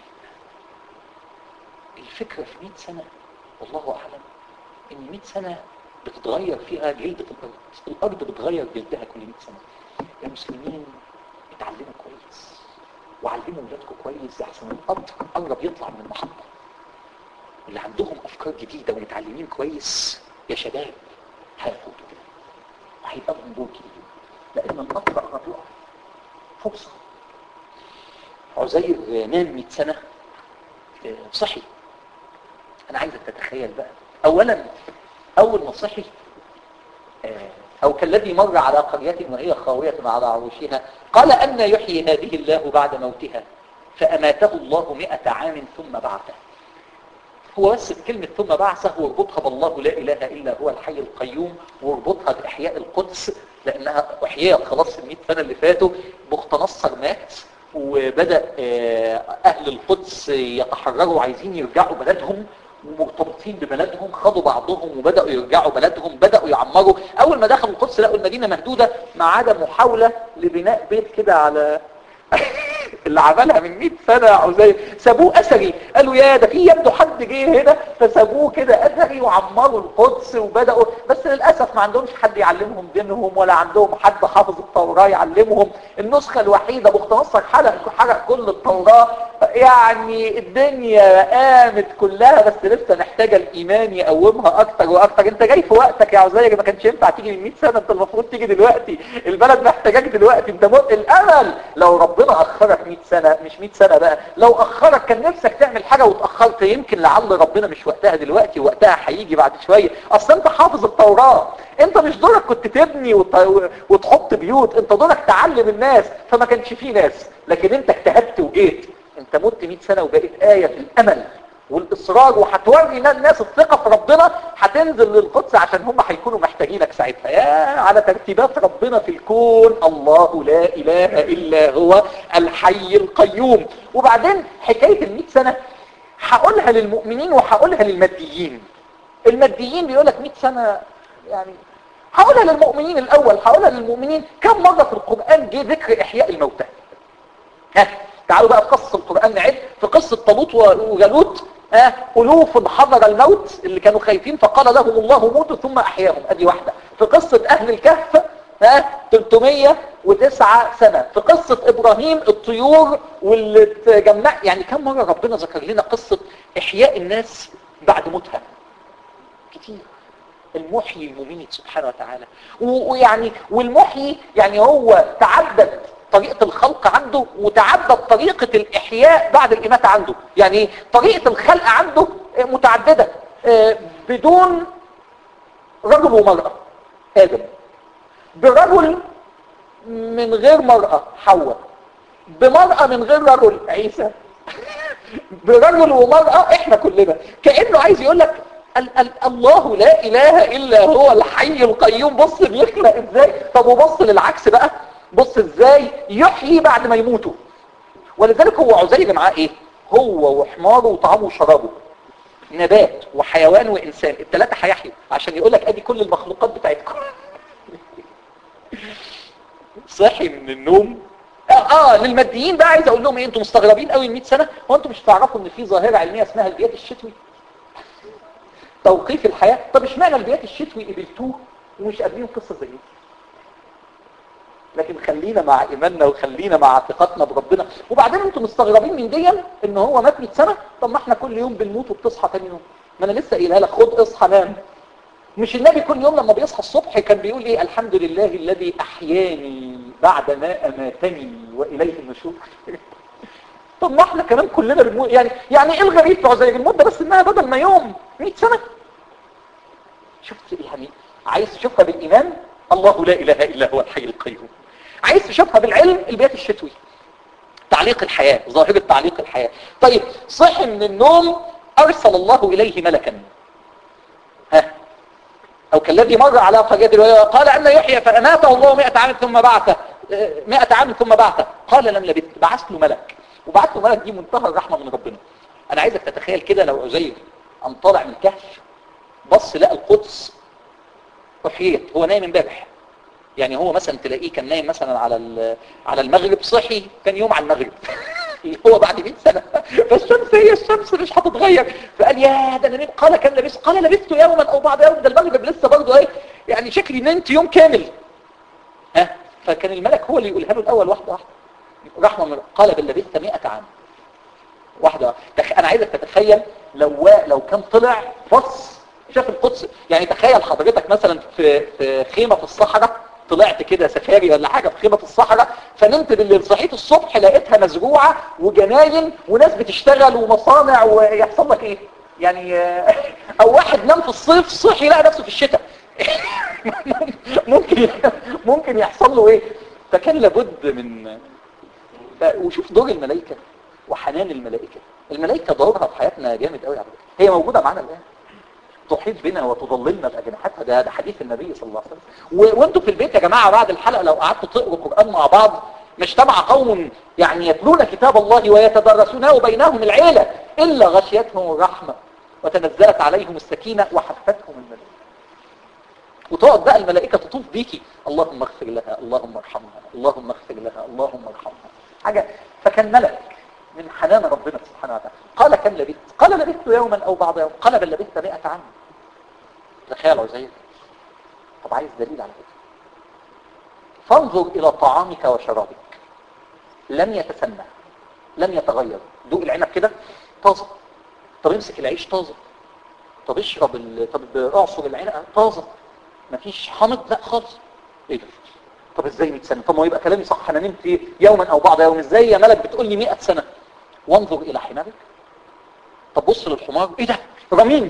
الفكرة في 100 سنة والله أعلم إن 100 سنة بتتغير فيها جلدة الأرض الأرض بتغير جلدها كل 100 سنة المسلمين اتعلموا كويس وعلموا ولادكم كويس أحسن القطر قرب يطلع من المحطة اللي عندهم أفكار جديدة ومتعلمين كويس يا شباب هيفوتوا وهيبقى لهم دور جديد لأن القطر قرب يقع فرصة عزير نام 100 سنة صحي انا عايزك تتخيل بقى اولا اول ما صحي او كالذي مر على قرية وهي خاوية على عروشها قال ان يحيي هذه الله بعد موتها فاماته الله مئة عام ثم بعثه هو بس بكلمة ثم بعثه واربطها بالله لا اله الا هو الحي القيوم واربطها باحياء القدس لانها احييت خلاص ال 100 سنة اللي فاتوا بخت نصر مات وبدأ أهل القدس يتحرروا عايزين يرجعوا بلدهم ومرتبطين ببلدهم خدوا بعضهم وبدأوا يرجعوا بلدهم بدأوا يعمروا أول ما دخلوا القدس لقوا المدينة مهدودة ما عدا محاولة لبناء بيت كده على اللي عملها من 100 سنة عزيز سابوه أثري قالوا يا ده في يبدو حد جه هنا فسابوه كده أثري وعمروا القدس وبدأوا بس للأسف ما عندهمش حد يعلمهم دينهم ولا عندهم حد حافظ التوراة يعلمهم النسخة الوحيدة بخت نصر حرق حرق كل التوراة يعني الدنيا قامت كلها بس لسه محتاجة الإيمان يقومها أكتر وأكتر أنت جاي في وقتك يا عزيز ما كانش ينفع تيجي من 100 سنة أنت المفروض تيجي دلوقتي البلد محتاجاك دلوقتي أنت مت الأمل لو ربنا أخرك 100 سنة مش 100 سنة بقى لو أخرك كان نفسك تعمل حاجة وتأخرت يمكن لعل ربنا مش وقتها دلوقتي وقتها هيجي بعد شوية أصل أنت حافظ التوراة أنت مش دورك كنت تبني وت... وتحط بيوت أنت دورك تعلم الناس فما كانش فيه ناس لكن أنت اجتهدت وجيت أنت مت 100 سنة وبقيت آية في الأمل والاصرار وهتوري الناس الثقة في ربنا هتنزل للقدس عشان هم هيكونوا محتاجينك ساعتها يا على ترتيبات ربنا في الكون الله لا اله الا هو الحي القيوم وبعدين حكاية المئة سنة هقولها للمؤمنين وهقولها للماديين الماديين بيقولك 100 سنة يعني هقولها للمؤمنين الاول هقولها للمؤمنين كم مرة في القرآن جه ذكر احياء الموتى ها تعالوا بقى في قصة القرآن نعد في قصة طالوت وجالوت ها ألوف حضر الموت اللي كانوا خايفين فقال لهم الله موتوا ثم أحياهم أدي واحدة في قصة أهل الكهف ها 309 سنة في قصة إبراهيم الطيور واللي تجمع يعني كم مرة ربنا ذكر لنا قصة إحياء الناس بعد موتها كتير المحيي المميت سبحانه وتعالى ويعني والمحيي يعني هو تعدد طريقة الخلق عنده وتعدد طريقة الإحياء بعد الإماتة عنده يعني طريقة الخلق عنده متعددة بدون رجل ومرأة آدم برجل من غير مرأة حواء بمرأة من غير رجل عيسى برجل ومرأة احنا كلنا كأنه عايز يقول لك ال ال الله لا اله الا هو الحي القيوم بص بيخلق ازاي طب وبص للعكس بقى بص ازاي يحيي بعد ما يموتوا ولذلك هو عزيز معاه ايه هو وحماره وطعامه وشرابه نبات وحيوان وانسان الثلاثه هيحيوا عشان يقول لك ادي كل المخلوقات بتاعتكم صحي من النوم اه, آه للماديين بقى عايز اقول لهم ايه انتم مستغربين قوي من 100 سنه هو انتم مش تعرفوا ان في ظاهره علميه اسمها البيات الشتوي توقيف الحياه طب اشمعنى البيات الشتوي قبلتوه ومش قابلين قصه زي دي لكن خلينا مع ايماننا وخلينا مع ثقتنا بربنا وبعدين انتم مستغربين من دي ان هو مات 100 سنه طب ما احنا كل يوم بنموت وبتصحى تاني يوم ما انا لسه قايلها لك خد اصحى نام مش النبي كل يوم لما بيصحى الصبح كان بيقول ايه الحمد لله الذي احياني بعد ما اماتني واليه النشور طب ما احنا كمان كلنا بنموت يعني يعني ايه الغريب بتوع زي المده بس انها بدل ما يوم 100 سنه شفت يعني عايز تشوفها بالايمان الله لا اله الا هو الحي القيوم عايز تشوفها بالعلم البيت الشتوي تعليق الحياه ظاهره تعليق الحياه طيب صحي من النوم ارسل الله اليه ملكا ها أو كالذي مر على قرية الولاية قال أن يحيى فأماته الله مئة عام ثم بعثه مئة عام ثم بعثه قال لم لبثت بعث له ملك وبعث له ملك دي منتهى الرحمة من ربنا أنا عايزك تتخيل كده لو عزير قام طالع من الكهف بص لقى القدس أحييت هو نايم امبارح يعني هو مثلا تلاقيه كان نايم مثلا على على المغرب صحي كان يوم على المغرب اللي هو بعد 100 سنة فالشمس هي الشمس مش هتتغير فقال يا ده انا نمت قال كم لبست قال لبست يوما او بعض يوم ده المغرب لسه برضه ايه يعني شكلي نمت يوم كامل ها فكان الملك هو اللي يقولها له الاول واحده واحده رحمه من قال بل لبست 100 عام واحده تخ... انا عايزك تتخيل لو لو كان طلع بص شاف القدس يعني تخيل حضرتك مثلا في في خيمه في الصحراء طلعت كده سفاري ولا حاجة في خيمة الصحراء فنمت بالليل صحيت الصبح لقيتها مزروعة وجناين وناس بتشتغل ومصانع ويحصل لك ايه يعني او واحد نام في الصيف صحي لقى نفسه في الشتاء ممكن ممكن يحصل له ايه فكان لابد من وشوف دور الملائكة وحنان الملائكة الملائكة دورها في حياتنا جامد قوي على فكرة هي موجودة معانا الان تحيط بنا وتضللنا بأجنحتها ده, ده حديث النبي صلى الله عليه وسلم و... وانتوا في البيت يا جماعة بعد الحلقة لو قعدتوا تقروا القرآن مع بعض ما اجتمع قوم يعني يتلون كتاب الله ويتدرسونه بينهم العيلة إلا غشيتهم الرحمة وتنزلت عليهم السكينة وحفتهم الملائكة وتقعد بقى الملائكة تطوف بيكي اللهم اغفر لها اللهم ارحمها اللهم اغفر لها اللهم ارحمها حاجة فكان ملك من حنان ربنا سبحانه وتعالى قال كم لبثت قال لبثت يوما او بعض يوم قال بل لبثت 100 عام تخيل عزيز طب عايز دليل على كده فانظر الى طعامك وشرابك لم يتسنى لم يتغير دوق العنب كده طازه طب امسك العيش طازه طب اشرب ال... طب اعصر العنب طازه مفيش حامض لا خالص ايه ده طب ازاي 100 سنه طب ما يبقى كلامي صح انا نمت ايه يوما او بعض يوم ازاي يا ملك بتقول لي 100 سنه وانظر الى حمارك طب بص للحمار ايه ده رميني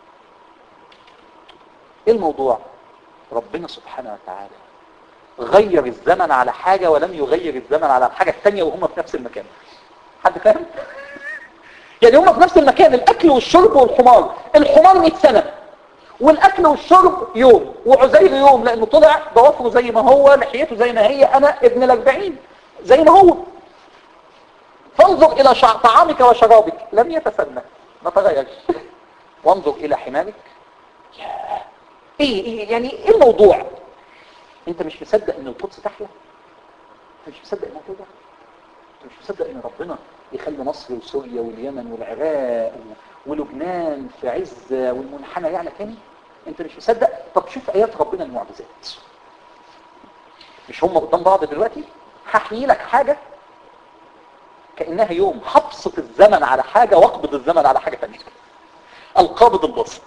ايه الموضوع ربنا سبحانه وتعالى غير الزمن على حاجة ولم يغير الزمن على الحاجة الثانية وهم في نفس المكان حد فاهم يعني هم في نفس المكان الاكل والشرب والحمار الحمار 100 سنة والاكل والشرب يوم وعزير يوم لانه طلع ضوافره زي ما هو لحيته زي ما هي انا ابن الاربعين زي ما هو فانظر الى شع... طعامك وشرابك لم يتسنى ما تغيرش وانظر الى حمامك ايه ايه يعني ايه الموضوع انت مش مصدق ان القدس تحيا انت مش مصدق انها توجع انت مش مصدق ان ربنا يخلي مصر وسوريا واليمن والعراق ولبنان في عز والمنحنى يعلى تاني انت مش مصدق طب شوف ايات ربنا المعجزات مش هم قدام بعض دلوقتي هحيي لك حاجة كأنها يوم هبسط الزمن على حاجة واقبض الزمن على حاجة تانية القابض البسط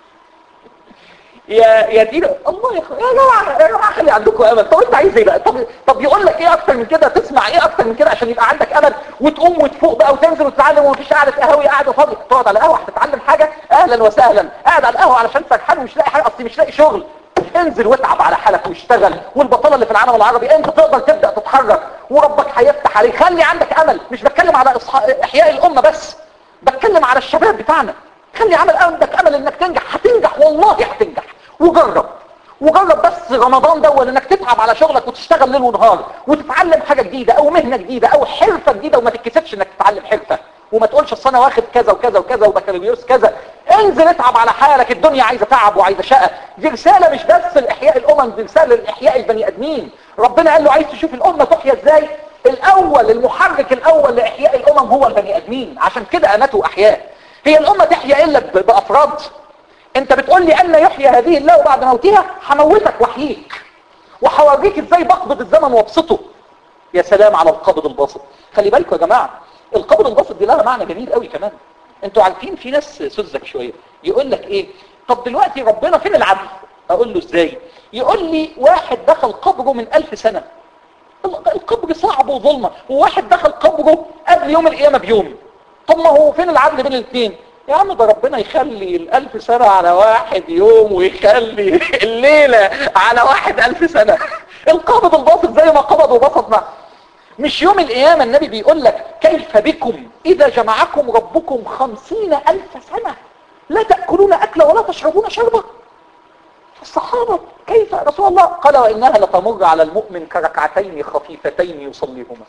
يا يا دين الله يا اخويا يا جماعه يا جماعه خلي عندكم امل طب انت عايز ايه بقى طب طب يقول لك ايه اكتر من كده تسمع ايه اكتر من كده عشان يبقى عندك امل وتقوم وتفوق بقى وتنزل وتتعلم ومفيش قعده قهوه قاعده فاضيه تقعد على القهوه هتتعلم حاجه اهلا وسهلا قاعد على القهوه علشان فرحان ومش لاقي حاجه اصلي مش لاقي شغل انزل واتعب على حالك واشتغل والبطاله اللي في العالم العربي انت تقدر تبدا تتحرك وربك هيفتح عليك خلي عندك امل مش بتكلم على احياء الامه بس بتكلم على الشباب بتاعنا خلي عمل عندك امل انك تنجح هتنجح والله هتنجح وجرب وجرب بس رمضان ده انك تتعب على شغلك وتشتغل ليل ونهار وتتعلم حاجة جديدة او مهنة جديدة او حرفة جديدة وما تتكسفش انك تتعلم حرفة وما تقولش اصل انا واخد كذا وكذا وكذا وبكالوريوس كذا انزل اتعب على حالك الدنيا عايزه تعب وعايزه شقه دي رساله مش بس لاحياء الامم دي رساله لاحياء البني ادمين ربنا قال له عايز تشوف الامه تحيا ازاي الاول المحرك الاول لاحياء الامم هو البني ادمين عشان كده امته احياء هي الامه تحيا الا ب- بافراد انت بتقول لي ان يحيي هذه الله بعد موتها هموتك واحييك وهوريك ازاي بقبض الزمن وابسطه يا سلام على القبض الباسط خلي بالكم يا جماعه القبض الباسط دي لها معنى جميل قوي كمان انتوا عارفين في ناس سذج شويه يقول لك ايه طب دلوقتي ربنا فين العدل اقول له ازاي يقول لي واحد دخل قبره من ألف سنه القبر صعب وظلمه وواحد دخل قبره قبل يوم القيامه بيوم طب ما هو فين العدل بين الاثنين يا عم ده ربنا يخلي الألف سنة على واحد يوم ويخلي الليلة على واحد ألف سنة القابض الباسط زي ما قبض وبسطنا مش يوم القيامة النبي بيقول لك كيف بكم إذا جمعكم ربكم خمسين ألف سنة لا تأكلون أكلا ولا تشربون شربا الصحابة كيف يا رسول الله قال وإنها لتمر على المؤمن كركعتين خفيفتين يصليهما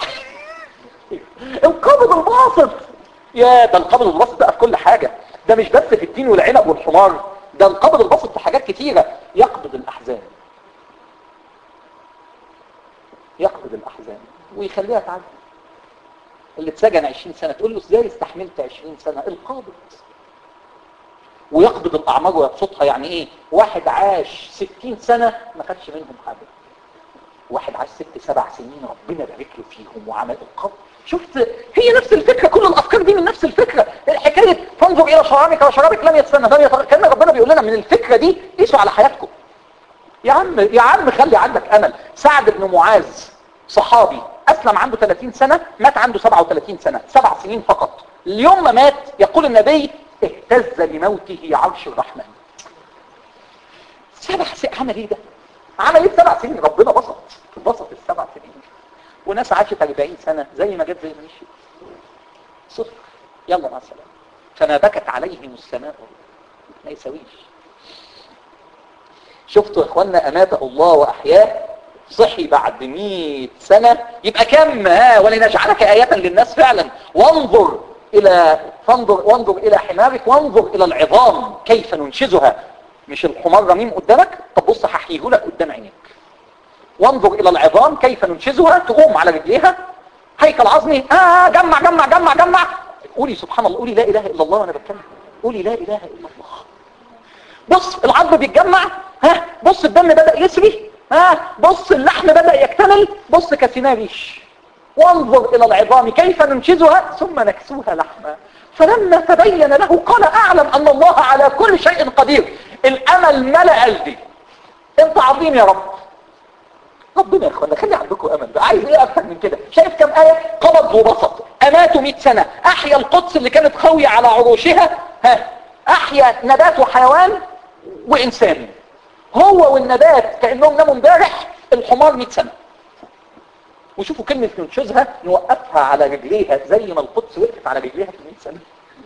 القبض الباسط يا ده القبض الباسط بقى في كل حاجة ده مش بس في التين والعنب والحمار ده القبض الباسط في حاجات كتيرة يقبض الأحزان يقبض الأحزان ويخليها تعدي اللي اتسجن 20 سنة تقول له ازاي استحملت 20 سنة القابض ويقبض الأعمار ويبسطها يعني ايه واحد عاش 60 سنة ما خدش منهم حاجة واحد عاش ست سبع سنين ربنا بارك له فيهم وعمل القبض شفت هي نفس الفكرة كل الأفكار دي من نفس الفكرة الحكاية فانظر إلى شرابك وشرابك لم يتسنى لم يتغير كان ربنا بيقول لنا من الفكرة دي قيسوا على حياتكم يا عم يا عم خلي عندك أمل سعد بن معاذ صحابي أسلم عنده 30 سنة مات عنده 37 سنة سبع سنين فقط اليوم ما مات يقول النبي اهتز لموته عرش الرحمن سبع سنين عمل ايه ده عمل ايه سبع سنين ربنا بسط بسط السبع سنين وناس عاشت 40 سنة زي ما جت زي ما مشيت صفر يلا مع السلامة فما بكت عليهم السماء ما يسويش شفتوا يا اخوانا اماته الله واحياه صحي بعد 100 سنة يبقى كم ها ولنجعلك آية للناس فعلا وانظر إلى فانظر وانظر إلى حمارك وانظر إلى العظام كيف ننشزها مش الحمار رميم قدامك طب بص هحييه لك قدام عينيك وانظر إلى العظام كيف ننشزها تقوم على رجليها هيكل عظمي آه جمع جمع جمع جمع قولي سبحان الله قولي لا إله إلا الله وأنا بتكلم قولي لا إله إلا الله بص العظم بيتجمع ها بص الدم بدأ يسري ها بص اللحم بدأ يكتمل بص كسيناه ريش وانظر إلى العظام كيف ننشزها ثم نكسوها لحما فلما تبين له قال أعلم أن الله على كل شيء قدير الأمل ملأ قلبي انت عظيم يا رب ربنا يا اخوانا خلي عندكم امل بقى عايز ايه اكتر من كده شايف كم ايه قبض وبسط اماتوا 100 سنه احيا القدس اللي كانت خاويه على عروشها ها احيا نبات وحيوان وانسان هو والنبات كانهم ناموا امبارح الحمار 100 سنه وشوفوا كلمه ننشزها نوقفها على رجليها زي ما القدس وقفت على رجليها في 100 سنه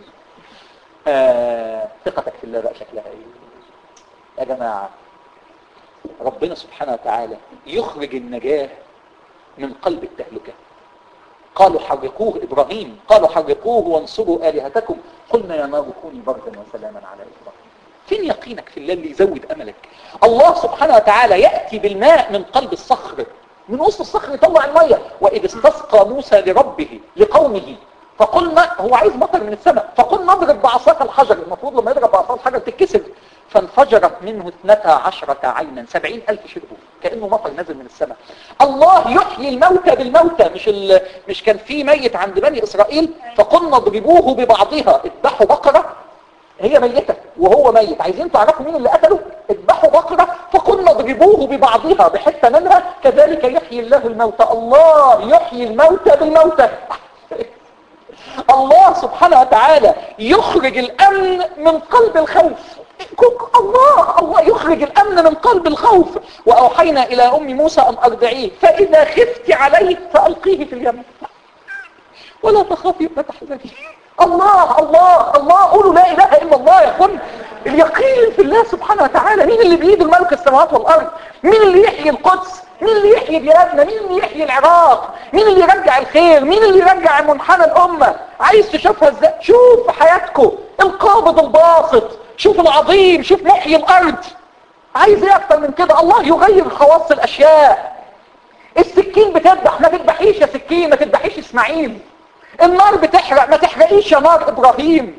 آه ثقتك في الله بقى شكلها ايه يا جماعه ربنا سبحانه وتعالى يخرج النجاة من قلب التهلكة قالوا حرقوه إبراهيم قالوا حرقوه وانصروا آلهتكم قلنا يا نار كوني بردا وسلاما على إبراهيم فين يقينك في الله اللي يزود أملك الله سبحانه وتعالى يأتي بالماء من قلب الصخر من وسط الصخر يطلع المية وإذ استسقى موسى لربه لقومه فقلنا هو عايز مطر من السماء فقلنا نضرب بعصاك الحجر المفروض لما يضرب بعصاك الحجر تتكسر فانفجرت منه اثنتا عشرة عينا سبعين ألف شربوا كأنه مطر نزل من السماء الله يحيي الموتى بالموتى مش ال... مش كان في ميت عند بني إسرائيل فقلنا اضربوه ببعضها اذبحوا بقرة هي ميتة وهو ميت عايزين تعرفوا مين اللي قتله اذبحوا بقرة فقلنا اضربوه ببعضها بحتة منها كذلك يحيي الله الموتى الله يحيي الموتى بالموتى الله سبحانه وتعالى يخرج الأمن من قلب الخوف الله الله يخرج الأمن من قلب الخوف وأوحينا إلى أم موسى أن أرضعيه فإذا خفت عليه فألقيه في اليم ولا تخافي ولا تحزني الله الله الله قولوا لا إله إلا الله يا أخوان اليقين في الله سبحانه وتعالى مين اللي بيده الملك السماوات والأرض مين اللي يحيي القدس مين اللي يحيي بلادنا مين اللي يحيي العراق مين اللي يرجع الخير مين اللي يرجع منحنى الامة عايز تشوفها ازاي شوف في حياتكم القابض الباسط شوف العظيم شوف محيي الارض عايز ايه اكتر من كده الله يغير خواص الاشياء السكين بتذبح ما تذبحيش يا سكين ما تذبحيش اسماعيل النار بتحرق ما تحرقيش يا نار ابراهيم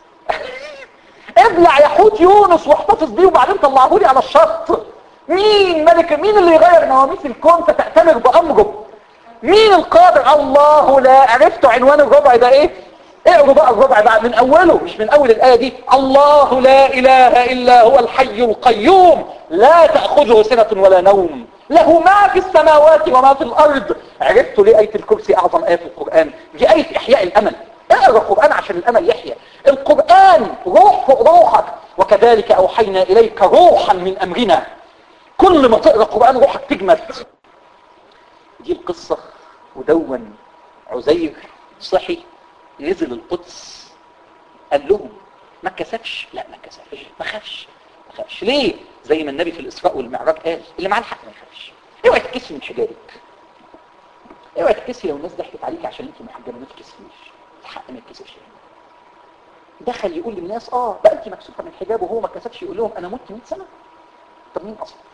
ابلع يا حوت يونس واحتفظ بيه وبعدين طلعه لي على الشط مين ملك مين اللي يغير نواميس الكون فتأتمر بأمره مين القادر الله لا عرفتوا عنوان الربع ده ايه اقروا بقى الربع بقى من اوله مش من اول الايه دي الله لا اله الا هو الحي القيوم لا تاخذه سنه ولا نوم له ما في السماوات وما في الارض عرفتوا ليه ايه الكرسي اعظم ايه في القران دي ايه احياء الامل اقرا القران عشان الامل يحيا القران روح فوق روحك وكذلك اوحينا اليك روحا من امرنا كل ما تقرا القران روحك تجمد دي القصه ودون عزير صحي نزل القدس قال لهم ما اتكسفش لا ما اتكسفش ما خافش ما خافش ليه زي ما النبي في الاسراء والمعراج قال اللي معاه الحق ما يخافش اوعي تكسي من حجابك اوعي تكسي لو الناس ضحكت عليك عشان انت محجبه ما تكسفيش الحق ما يتكسفش دخل يقول للناس اه بقى انت مكسوفه من حجابه وهو ما اتكسفش يقول لهم انا مت 100 سنه طب مين اصلا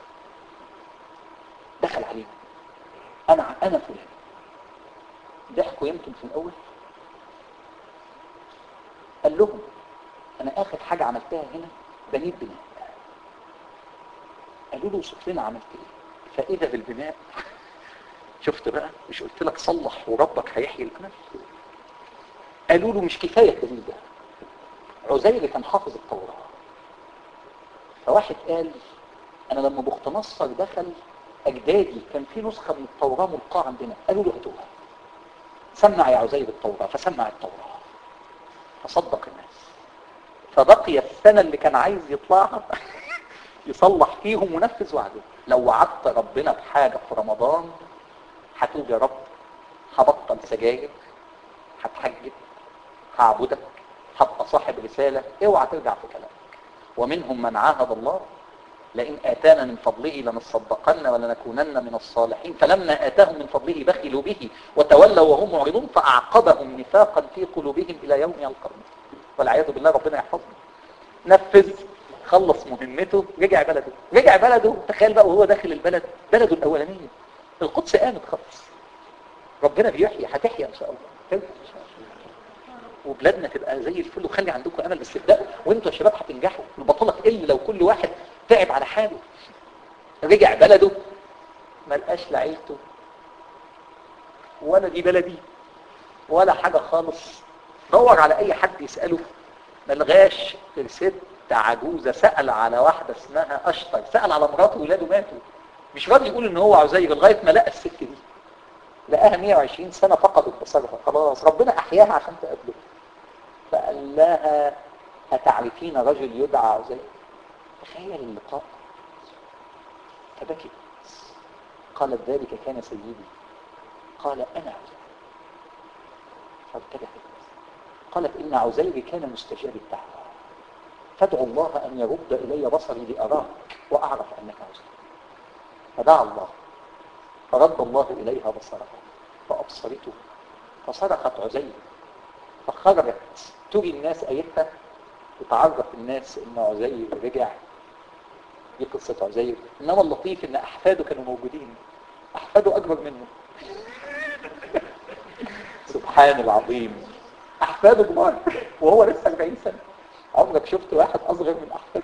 دخل عليهم انا انا فلان ضحكوا يمكن في الاول قال لهم انا اخر حاجة عملتها هنا بنيت بناء قالوا له شوف لنا عملت ايه فاذا بالبناء شفت بقى مش قلت لك صلح وربك هيحيي الامل قالوا له مش كفاية الدليل ده عزير كان حافظ التوراة فواحد قال انا لما بخت نصر دخل اجدادي كان في نسخة من التوراة ملقاة عندنا قالوا له هاتوها سمع يا عزير التوراة فسمع التوراة فصدق الناس فبقي السنة اللي كان عايز يطلعها يصلح فيهم ونفذ وعده لو وعدت ربنا بحاجة في رمضان هتقول يا رب هبطل سجاير هتحجب هعبدك هبقى صاحب رسالة اوعى ترجع في كلامك ومنهم من عاهد الله لئن آتانا من فضله لنصدقن ولنكونن من الصالحين فلما آتاهم من فضله بخلوا به وتولوا وهم معرضون فأعقبهم نفاقا في قلوبهم إلى يوم يلقونه والعياذ بالله ربنا يحفظنا نفذ خلص مهمته رجع بلده رجع بلده تخيل بقى وهو داخل البلد بلده الأولانية القدس قامت خلص ربنا بيحيي هتحيا إن شاء الله ترجع إن شاء الله وبلادنا تبقى زي الفل وخلي عندكم امل بس ابدأوا وانتوا يا شباب هتنجحوا البطولة تقل لو كل واحد تعب على حاله رجع بلده ما لقاش لا عيلته ولا دي بلدي ولا حاجة خالص دور على اي حد يسأله ما لغاش ست عجوزة سأل على واحدة اسمها اشطر سأل على مراته وولاده ماتوا مش راضي يقول ان هو عزير لغاية ما لقى الست دي لقاها 120 سنة فقدت بصرها خلاص ربنا احياها عشان تقابله فقال لها هتعرفين رجل يدعى عزير تخيل اللقاء فبكت قالت ذلك كان سيدي قال أنا عزير فابتدأت قالت إن عزير كان مستجاب الدعوة فادعو الله أن يرد إلي بصري لأراك وأعرف أنك عزير فدعا الله فرد الله إليها بصرها فأبصرته فصرخت عزير فخرجت تري الناس آيتها وتعرف الناس ان عزير رجع دي قصة عزير انما اللطيف ان احفاده كانوا موجودين احفاده اكبر منه سبحان العظيم احفاده كبار وهو لسه 40 سنة عمرك شفت واحد اصغر من احفاده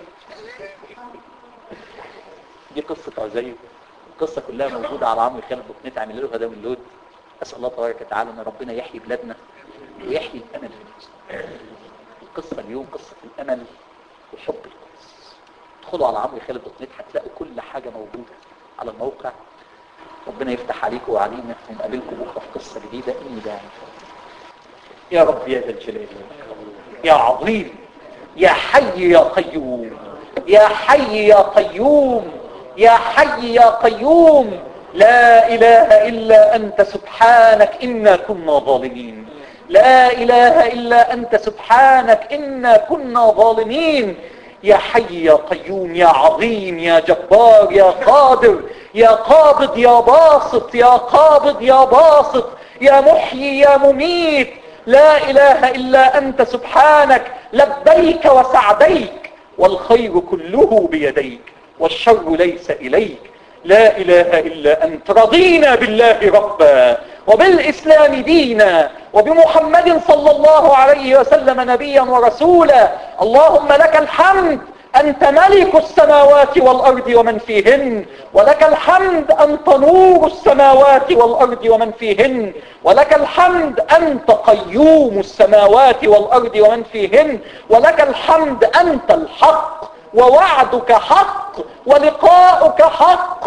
دي قصة عزير القصة كلها موجودة على عمرو خالد بطنيت عامل له ده من لود اسال الله تبارك وتعالى ان ربنا يحيي بلادنا ويحيي الامل في القصة اليوم قصة الامل وحب القدس ادخلوا على عمرو خالد دوت نت هتلاقوا كل حاجة موجودة على الموقع ربنا يفتح عليكم وعلينا ونقابلكم بكره في قصة جديدة اني داعي يا رب يا ذا الجلال يا عظيم يا حي يا قيوم يا حي يا قيوم يا حي يا قيوم لا إله إلا أنت سبحانك إنا كنا ظالمين لا إله إلا أنت سبحانك إنا كنا ظالمين يا حي يا قيوم يا عظيم يا جبار يا قادر يا قابض يا باسط يا قابض يا باسط يا محيي يا مميت لا إله إلا أنت سبحانك لبيك وسعديك والخير كله بيديك والشر ليس إليك لا إله إلا أنت رضينا بالله ربا وبالإسلام دينا وبمحمد صلى الله عليه وسلم نبيا ورسولا اللهم لك الحمد أنت ملك السماوات والأرض ومن فيهن ولك الحمد أنت نور السماوات والأرض ومن فيهن ولك الحمد أنت قيوم السماوات والأرض ومن فيهن ولك الحمد أنت الحق ووعدك حق ولقاؤك حق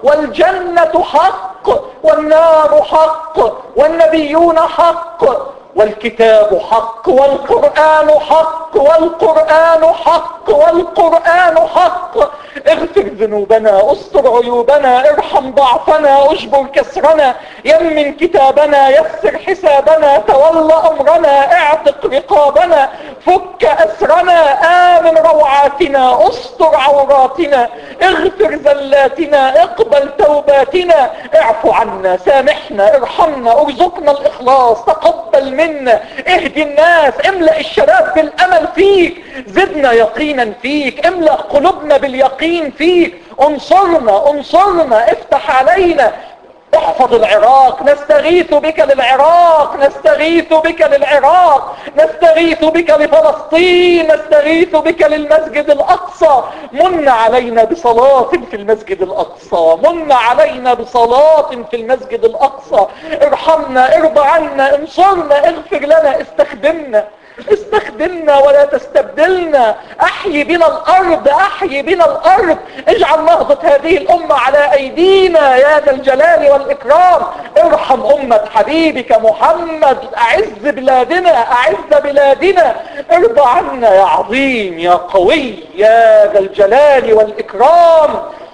والجنة حق والنار حق والنبيون حق والكتاب حق والقرآن حق والقرآن حق والقرآن حق اغفر ذنوبنا استر عيوبنا ارحم ضعفنا اجبر كسرنا يمن كتابنا يسر حسابنا تول امرنا اعتق رقابنا فك اسرنا امن روعاتنا استر عوراتنا اغفر زلاتنا اقبل توباتنا اعف عنا سامحنا ارحمنا ارزقنا الاخلاص تقبل منا اهدي الناس املأ الشباب بالامل فيك زدنا يقينا فيك املأ قلوبنا باليقين فيك انصرنا انصرنا افتح علينا احفظ العراق نستغيث بك للعراق نستغيث بك للعراق نستغيث بك لفلسطين نستغيث بك للمسجد الأقصى من علينا بصلاة في المسجد الأقصى من علينا بصلاة في المسجد الأقصى ارحمنا ارضى عنا انصرنا اغفر لنا استخدمنا استخدمنا ولا تستبدلنا احيي بنا الارض احيي بنا الارض اجعل نهضة هذه الامة على ايدينا يا ذا الجلال والاكرام ارحم امة حبيبك محمد اعز بلادنا اعز بلادنا ارضى عنا يا عظيم يا قوي يا ذا الجلال والاكرام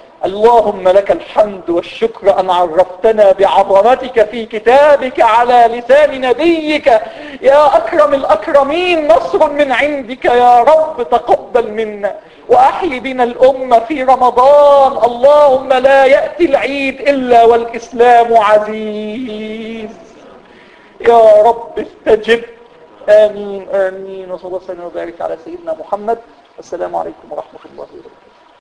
اللهم لك الحمد والشكر أن عرفتنا بعظمتك في كتابك على لسان نبيك يا أكرم الأكرمين نصر من عندك يا رب تقبل منا وأحي بنا الأمة في رمضان اللهم لا يأتي العيد إلا والإسلام عزيز يا رب استجب آمين آمين وصلى الله وسلم وبارك على سيدنا محمد السلام عليكم ورحمة الله وبركاته